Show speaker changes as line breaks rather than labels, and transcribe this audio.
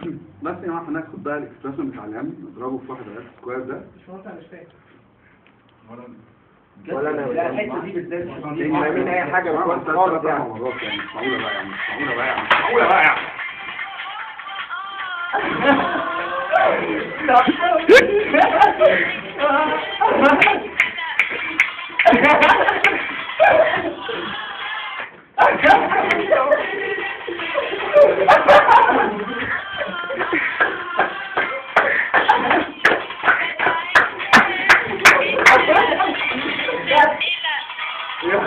بس يا جماعه هناخد بقى الاكسبريشن بتاع الام نضربه في واحد على سكوير ده
مش مقطع مش فاهم
ولا أنا
لا الحته دي بالذات
دي فاهمين أي حاجة
يا جماعة
بتوصل
بس
خالص
ثلاث
يعني.
مرات يعني مش معقوله بقى يعني مش معقوله بقى يعني مش معقوله بقى يعني